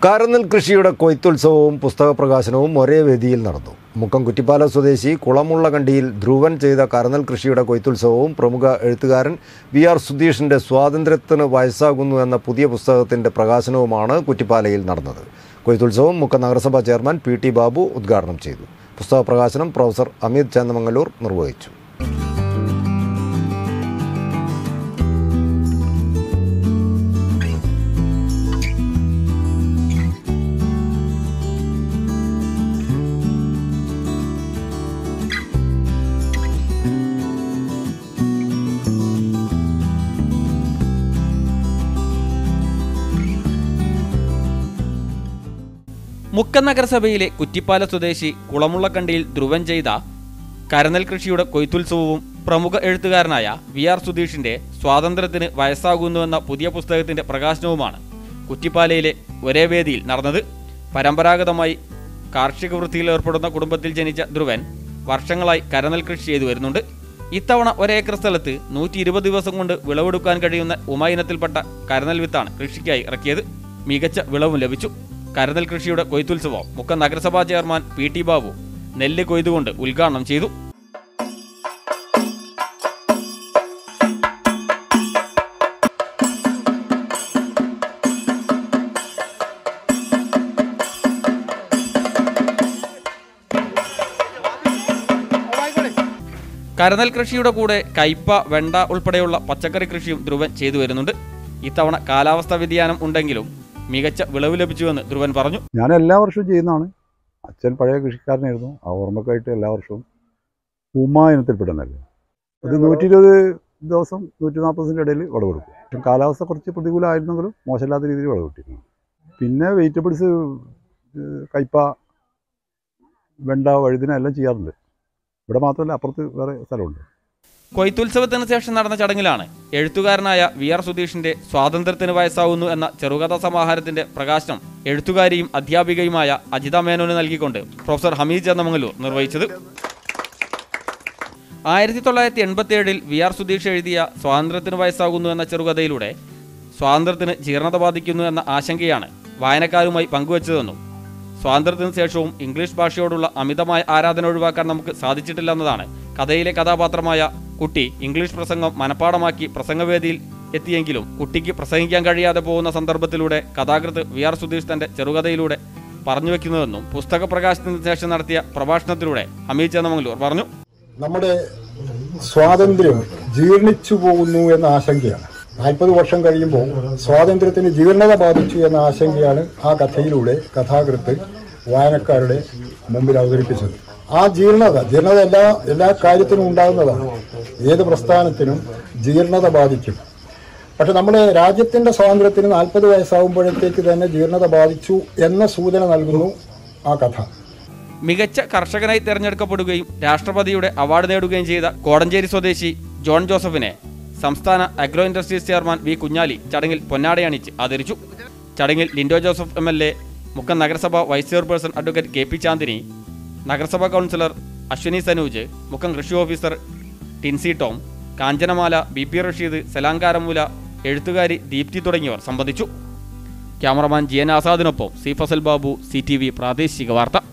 കാരന്നൽ കൃഷിയുടെ കൊയ്ത്തുത്സവവും പുസ്തക പ്രകാശനവും ഒരേ വേദിയിൽ നടന്നു മുക്കം കുറ്റിപ്പാല സ്വദേശി കുളമുള്ള കണ്ടിയിൽ ധ്രുവൻ ചെയ്ത കാരന്നൽ കൃഷിയുടെ കൊയ്ത്തുത്സവവും പ്രമുഖ എഴുത്തുകാരൻ വി ആർ സുധീഷിൻ്റെ സ്വാതന്ത്ര്യത്തിന് വയസ്സാകുന്നു എന്ന പുതിയ പുസ്തകത്തിൻ്റെ പ്രകാശനവുമാണ് കുറ്റിപ്പാലയിൽ നടന്നത് കൊയ്ത്തുത്സവം മുക്കം നഗരസഭാ ചെയർമാൻ പി ടി ബാബു ഉദ്ഘാടനം ചെയ്തു പുസ്തക പ്രകാശനം പ്രൊഫസർ അമിത് ചന്ദമംഗലൂർ നിർവഹിച്ചു മുക്കം നഗരസഭയിലെ കുറ്റിപ്പാല സ്വദേശി കുളമുള്ളക്കണ്ടിയിൽ ധ്രുവൻ ചെയ്ത കരനെൽ കൃഷിയുടെ കൊയ്ത്തുത്സവവും പ്രമുഖ എഴുത്തുകാരനായ വി ആർ സുധീഷിന്റെ സ്വാതന്ത്ര്യത്തിന് വയസ്സാകുന്നുവെന്ന പുതിയ പുസ്തകത്തിന്റെ പ്രകാശനവുമാണ് കുറ്റിപ്പാലയിലെ ഒരേ വേദിയിൽ നടന്നത് പരമ്പരാഗതമായി കാർഷിക വൃത്തിയിൽ ഏർപ്പെടുന്ന കുടുംബത്തിൽ ജനിച്ച ധ്രുവൻ വർഷങ്ങളായി കരനെൽ കൃഷി ചെയ്തു വരുന്നുണ്ട് ഇത്തവണ ഒരേക്കർ സ്ഥലത്ത് നൂറ്റി ഇരുപത് ദിവസം കൊണ്ട് വിളവെടുക്കാൻ കഴിയുന്ന ഉമ ഇനത്തിൽപ്പെട്ട കരനെൽ വിത്താണ് കൃഷിക്കായി ഇറക്കിയത് മികച്ച വിളവും ലഭിച്ചു കരനെൽ കൃഷിയുടെ കൊയ്ത്തുത്സവം മുക്കം നഗരസഭാ ചെയർമാൻ പി ടി ബാബു നെല്ല് കൊയ്തുകൊണ്ട് ഉദ്ഘാടനം ചെയ്തു കരനെൽ കൃഷിയുടെ കൂടെ കയ്പ വെണ്ട ഉൾപ്പെടെയുള്ള പച്ചക്കറി കൃഷിയും ധ്രുവൻ ചെയ്തു വരുന്നുണ്ട് ഇത്തവണ കാലാവസ്ഥാ വ്യതിയാനം ഉണ്ടെങ്കിലും മികച്ച വിളവ് ലഭിച്ചുവെന്ന് ധ്രുവൻ പറഞ്ഞു ഞാൻ എല്ലാ വർഷവും ചെയ്യുന്നതാണ് അച്ഛൻ പഴയ കൃഷിക്കാരനായിരുന്നു ആ ഓർമ്മക്കായിട്ട് എല്ലാ വർഷവും ഉമ ഇനത്തിൽപ്പെടുന്നല്ലേ അത് നൂറ്റി ഇരുപത് ദിവസം നൂറ്റി നാൽപ്പതിൻ്റെ ഇടയിൽ വിളവെടുക്കും പക്ഷെ കാലാവസ്ഥ കുറച്ച് പ്രതികൂലമായിരുന്നെങ്കിലും മോശമില്ലാത്ത രീതിയിൽ വിളവെട്ടിരുന്നു പിന്നെ വെജിറ്റബിൾസ് കയ്പ വെണ്ട വഴുതിന എല്ലാം ചെയ്യാറുണ്ട് ഇവിടെ മാത്രമല്ല അപ്പുറത്ത് വേറെ സ്ഥലമുണ്ട് കൊയ്ത്തുത്സവത്തിന് ശേഷം നടന്ന ചടങ്ങിലാണ് എഴുത്തുകാരനായ വി ആർ സുധീഷിന്റെ സ്വാതന്ത്ര്യത്തിന് വയസ്സാവുന്നു എന്ന ചെറുകഥാ സമാഹാരത്തിന്റെ പ്രകാശനം എഴുത്തുകാരിയും അധ്യാപികയുമായ അജിത മേനോന് നൽകിക്കൊണ്ട് പ്രൊഫസർ ഹമീദ് ചന്ദമംഗലൂർ നിർവഹിച്ചത് ആയിരത്തി തൊള്ളായിരത്തി എൺപത്തി ഏഴിൽ വി ആർ സുധീഷ് എഴുതിയ സ്വാതന്ത്ര്യത്തിന് വയസ്സാകുന്നു എന്ന ചെറുകഥയിലൂടെ സ്വാതന്ത്ര്യത്തിന് ജീർണത ബാധിക്കുന്നു എന്ന ആശങ്കയാണ് വായനക്കാരുമായി പങ്കുവച്ചതെന്നും സ്വാതന്ത്ര്യത്തിന് ശേഷവും ഇംഗ്ലീഷ് ഭാഷയോടുള്ള അമിതമായ ആരാധന ഒഴിവാക്കാൻ നമുക്ക് സാധിച്ചിട്ടില്ലെന്നതാണ് കഥയിലെ കഥാപാത്രമായ കുട്ടി ഇംഗ്ലീഷ് പ്രസംഗം മനഃപ്പാടമാക്കി പ്രസംഗവേദിയിൽ എത്തിയെങ്കിലും കുട്ടിക്ക് പ്രസംഗിക്കാൻ കഴിയാതെ പോകുന്ന സന്ദർഭത്തിലൂടെ കഥാകൃത്ത് വി ആർ സുധീഷ് തന്റെ ചെറുകഥയിലൂടെ പറഞ്ഞു വെക്കുന്നതെന്നും പുസ്തക പ്രകാശനത്തിന് ശേഷം നടത്തിയ പ്രഭാഷണത്തിലൂടെ ഹമീദ് ചന്ദമംഗലൂർ പറഞ്ഞു നമ്മുടെ സ്വാതന്ത്ര്യം ജീർണിച്ചു പോകുന്നു എന്ന ആശങ്കയാണ് നാൽപ്പത് വർഷം കഴിയുമ്പോൾ സ്വാതന്ത്ര്യത്തിന് ജീർണത ബാധിച്ചു എന്ന ആശങ്കയാണ് ആ കഥയിലൂടെ കഥാകൃത്ത് വായനക്കാരുടെ മുമ്പിൽ അവതരിപ്പിച്ചത് ആ ജീർണത ജീർണത എല്ലാ എല്ലാ കാര്യത്തിനും ഉണ്ടാകുന്നതാണ് ഏത് പ്രസ്ഥാനത്തിനും ജീർണത ബാധിക്കും പക്ഷെ നമ്മുടെ രാജ്യത്തിന്റെ സ്വാതന്ത്ര്യത്തിന് നാൽപ്പത് വയസ്സാകുമ്പോഴത്തേക്ക് തന്നെ ജീർണത ബാധിച്ചു എന്ന സൂചന നൽകുന്നു ആ കഥ മികച്ച കർഷകനായി തെരഞ്ഞെടുക്കപ്പെടുകയും രാഷ്ട്രപതിയുടെ അവാർഡ് നേടുകയും ചെയ്ത കോടഞ്ചേരി സ്വദേശി ജോൺ ജോസഫിനെ സംസ്ഥാന agro industries chairman V Kunhali ചടങ്ങിൽ പൊന്നാടയണിച്ച് ആദരിച്ചു ചടങ്ങിൽ Linto Joseph M L A Mukkam നഗരസഭ vice chairperson advocate K P Chandini നഗരസഭാ കൗൺസിലർ അശ്വിനി സനൂജ് മുക്കം കൃഷി officer Tincy Tom Kanchanamala B P Rasheed സലാങ്കാരമൂല എഴുത്തുകാരി ദീപ്തി തുടങ്ങിയവർ സംബന്ധിച്ചു ക്യാമറമാൻ ജി എൻ ആസാദിനൊപ്പം C Fasal Babu C T V പ്രാദേശിക വാർത്ത